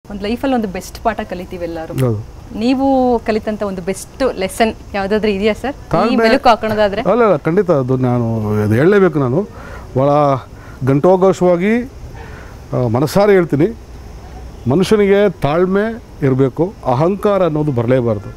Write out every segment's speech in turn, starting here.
ಒಂದು ಲೈಫಲ್ಲಿ ಒಂದು ಬೆಸ್ಟ್ ಪಾಠ ಕಲಿತೀವಿ ಎಲ್ಲರೂ ಹೌದು ನೀವು ಕಲಿತಂತ ಒಂದು ಬೆಸ್ಟ್ ಲೆಸನ್ ಯಾವುದಾದ್ರೂ ಇದೆಯಾ ಸರ್ ಈ ತಾಳ್ಮೆ- ಮೆಲುಕು ಹಾಕೋಣದಾದ್ರೆ ಅಲ್ಲ ಅಲ್ಲ ಖಂಡಿತ ಅದು ನಾನು ಅದು ಹೇಳಲೇಬೇಕು ನಾನು ಭಾಳ ಗಂಟೋಘೋಷವಾಗಿ ಆ, ಮನಸಾರೆ ಹೇಳ್ತೀನಿ ಮನುಷ್ಯನಿಗೆ ತಾಳ್ಮೆ ಇರಬೇಕು ಅಹಂಕಾರ ಅನ್ನೋದು ಬರಲೇಬಾರ್ದು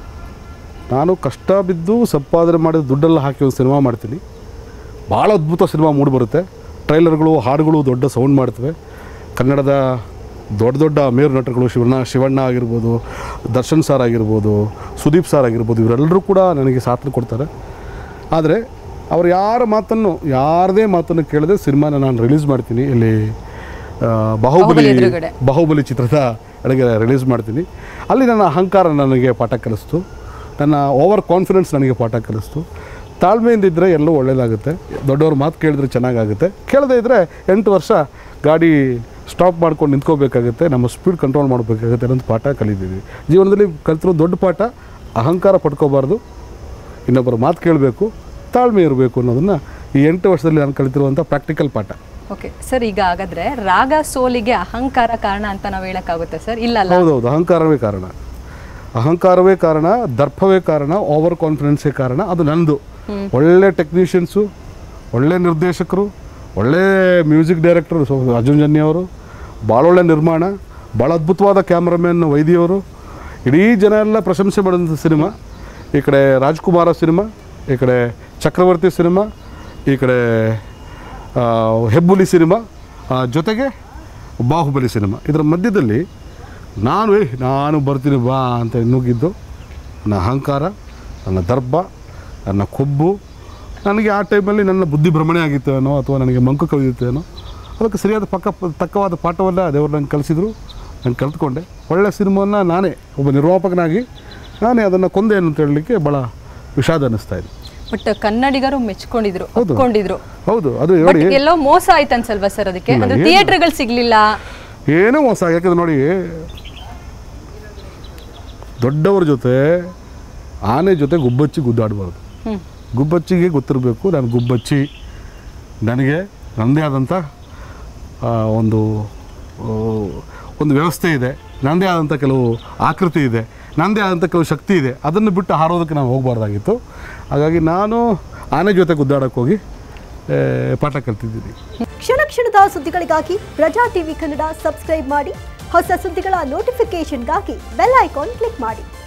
ನಾನು ಕಷ್ಟ ಬಿದ್ದು ಸಂಪಾದನೆ ಮಾಡಿದ ದುಡ್ಡೆಲ್ಲ ಹಾಕಿ ಒಂದು ಸಿನಿಮಾ ಮಾಡ್ತೀನಿ ಭಾಳ ಅದ್ಭುತ ಸಿನಿಮಾ ಮೂಡಿಬರುತ್ತೆ ಟ್ರೈಲರ್ಗಳು ಹಾಡುಗಳು ದೊಡ್ಡ ಸೌಂಡ್ ಮಾಡ್ತವೆ ಕನ್ನಡದ ದೊಡ್ಡ ದೊಡ್ಡ ಮೇರು ನಟರುಗಳು ಶಿವಣ್ಣ ಶಿವಣ್ಣ ಆಗಿರ್ಬೋದು ದರ್ಶನ್ ಸರ್ ಆಗಿರ್ಬೋದು ಸುದೀಪ್ ಸರ್ ಆಗಿರ್ಬೋದು ಇವರೆಲ್ಲರೂ ಕೂಡ ನನಗೆ ಸಾಥ್ ಕೊಡ್ತಾರೆ ಆದರೆ ಅವ್ರು ಯಾರ ಮಾತನ್ನು ಯಾರದೇ ಮಾತನ್ನು ಕೇಳದೆ ಸಿನಿಮಾನ ನಾನು ರಿಲೀಸ್ ಮಾಡ್ತೀನಿ ಇಲ್ಲಿ ಆ, ಬಾಹುಬಲಿ ಬಾಹುಬಲಿ ಎದುರುಗಡೆ. ಬಾಹುಬಲಿ ಚಿತ್ರದ ಅಡುಗೆ ರಿಲೀಸ್ ಮಾಡ್ತೀನಿ ಅಲ್ಲಿ ನನ್ನ ಅಹಂಕಾರ ನನಗೆ ಪಾಠ ಕಲಿಸ್ತು ನನ್ನ ಓವರ್ ಕಾನ್ಫಿಡೆನ್ಸ್ ನನಗೆ ಪಾಠ ಕಲಿಸ್ತು ತಾಳ್ಮೆಯಿಂದ ಇದ್ದರೆ ಎಲ್ಲವೂ ಒಳ್ಳೆಯದಾಗುತ್ತೆ ದೊಡ್ಡವ್ರ ಮಾತು ಕೇಳಿದ್ರೆ ಚೆನ್ನಾಗಾಗುತ್ತೆ ಕೇಳದೇ ಇದ್ದರೆ ಎಂಟು ವರ್ಷ ಗಾಡಿ ಸ್ಟಾಪ್ ಮಾಡ್ಕೊಂಡು ನಿಂತ್ಕೋಬೇಕಾಗುತ್ತೆ ನಮ್ಮ ಸ್ಪೀಡ್ ಕಂಟ್ರೋಲ್ ಮಾಡಬೇಕಾಗುತ್ತೆ ಅನ್ನೋದು ಪಾಠ ಕಲಿತಿದ್ದೀವಿ ಜೀವನದಲ್ಲಿ ಕಲಿತಿರೋ ದೊಡ್ಡ ಪಾಠ ಅಹಂಕಾರ ಪಡ್ಕೋಬಾರ್ದು ಇನ್ನೊಬ್ಬರ ಮಾತು ಕೇಳಬೇಕು ತಾಳ್ಮೆ ಇರಬೇಕು ಅನ್ನೋದನ್ನು ಈ ಎಂಟು ವರ್ಷದಲ್ಲಿ ನಾನು ಕಲಿತಿರುವಂಥ ಪ್ರಾಕ್ಟಿಕಲ್ ಪಾಠ ಓಕೆ ಸರ್ ಈಗ ಹಾಗಾದ್ರೆ ರಾಗ ಸೋಲಿಗೆ ಅಹಂಕಾರ ಕಾರಣ ಅಂತ ನಾವು ಹೇಳಕ್ಕಾಗುತ್ತೆ ಸರ್ ಇಲ್ಲ ಅಲ್ಲ ಹೌದೌದು ಅಹಂಕಾರವೇ ಕಾರಣ ಅಹಂಕಾರವೇ ಕಾರಣ ದರ್ಪವೇ ಕಾರಣ ಓವರ್ ಕಾನ್ಫಿಡೆನ್ಸೇ ಕಾರಣ ಅದು ನಂದು ಒಳ್ಳೆ ಟೆಕ್ನಿಷಿಯನ್ಸು ಒಳ್ಳೆ ನಿರ್ದೇಶಕರು ಒಳ್ಳೆ music director so Arjun Janya ಅವರು ಭಾಳ ಒಳ್ಳೆ ನಿರ್ಮಾಣ ಭಾಳ ಅದ್ಭುತವಾದ ಕ್ಯಾಮ್ರಾಮನ್ ವೈದಿಯವರು ಇಡೀ ಜನ ಎಲ್ಲ ಪ್ರಶಂಸೆ ಮಾಡಿದಂಥ ಸಿನಿಮಾ ಈ ಕಡೆ ರಾಜ್ಕುಮಾರ ಸಿನಿಮಾ ಈ ಕಡೆ ಚಕ್ರವರ್ತಿ ಸಿನಿಮಾ ಈ ಕಡೆ ಆ, ಹೆಬ್ಬುಲಿ ಸಿನಿಮಾ ಆ, ಜೊತೆಗೆ ಬಾಹುಬಲಿ ಸಿನಿಮಾ ಇದರ ಮಧ್ಯದಲ್ಲಿ ನಾನು ಏ ನಾನು ಬರ್ತೀನಿ ಬಾ ಅಂತ ನುಗ್ಗಿದ್ದು ನನ್ನ ಅಹಂಕಾರ ನನ್ನ ದರ್ಪ ನನ್ನ ಕೊಬ್ಬು ನನಗೆ ಆ ಟೈಮಲ್ಲಿ ನನ್ನ ಬುದ್ಧಿ ಭ್ರಮಣೆ ಆಗಿತ್ತೇನೋ ಅಥವಾ ನನಗೆ ಮಂಕು ಕವಿದಿತ್ತೇನೋ ಅದಕ್ಕೆ ಸರಿಯಾದ ಪಕ್ಕ ತಕ್ಕವಾದ ಪಾಠವನ್ನ ದೇವರು ನಂಗೆ ಕಲಿಸಿದ್ರು ನಾನು ಕಲ್ತ್ಕೊಂಡೆ ಒಳ್ಳೆಯ ಸಿನಿಮಾನ ನಾನೇ ಒಬ್ಬ ನಿರ್ಮಾಪಕನಾಗಿ ನಾನೇ ಅದನ್ನು ಕೊಂದೆ ಅಂತ ಹೇಳಲಿಕ್ಕೆ ಭಾಳ ವಿಷಾದ ಅನ್ನಿಸ್ತಾ ಇದೆ ಬಟ್ ಕನ್ನಡಿಗರು ಮೆಚ್ಕೊಂಡಿದ್ರು ಹೌದು. ಒಪ್ಕೊಂಡಿದ್ರು ಹೌದು ಅದು ಬಟ್ ನೋಡಿ ಎಲ್ಲೋ ಮೋಸ ಆಯ್ತು ಅನ್ಸಲ್ವಾ ಸರ್ ಅದಕ್ಕೆ ಇಲ್ಲ, ಅಂದ್ರೆ ಏನು? ಥಿಯೇಟರ್ಗಳು ಸಿಗ್ಲಿಲ್ಲ ಏನೂ ಮೋಸ ಯಾಕಂದ್ರೆ ನೋಡಿ ದೊಡ್ಡವ್ರ ಜೊತೆ ಆನೆ ಜೊತೆ ಗುಬ್ಬಚ್ಚಿ ಗುದ್ದಾಡಬಾರ್ದು ಹ್ಮ್ ಗುಬ್ಬಚ್ಚಿಗೆ ಗೊತ್ತಿರಬೇಕು ನಾನು ಗುಬ್ಬಚ್ಚಿ ನನಗೆ ನನ್ನದೇ ಆದಂಥ ಆ, ಒಂದು ಆ, ಒಂದು ವ್ಯವಸ್ಥೆ ಇದೆ ನನ್ನದೇ ಆದಂಥ ಕೆಲವು ಆಕೃತಿ ಇದೆ ನನ್ನದೇ ಆದಂಥ ಕೆಲವು ಶಕ್ತಿ ಇದೆ ಅದನ್ನು ಬಿಟ್ಟು ಹಾರೋದಕ್ಕೆ ನಾನು ಹೋಗಬಾರ್ದಾಗಿತ್ತು ಹಾಗಾಗಿ ನಾನು ಆನೆ ಜೊತೆ ಗುದ್ದಾಡಕ್ಕೆ ಹೋಗಿ ಆ, ಪಾಠ ಕಲ್ತಿದ್ದೀನಿ ಕ್ಷಣ ಕ್ಷಣದ ಸುದ್ದಿಗಳಿಗಾಗಿ ಪ್ರಜಾ ಟಿವಿ ಕನ್ನಡ ಸಬ್ಸ್ಕ್ರೈಬ್ ಮಾಡಿ ಹೊಸ ಸುದ್ದಿಗಳ ನೋಟಿಫಿಕೇಶನ್ಗಾಗಿ ಬೆಲ್ ಐಕಾನ್ ಕ್ಲಿಕ್ ಮಾಡಿ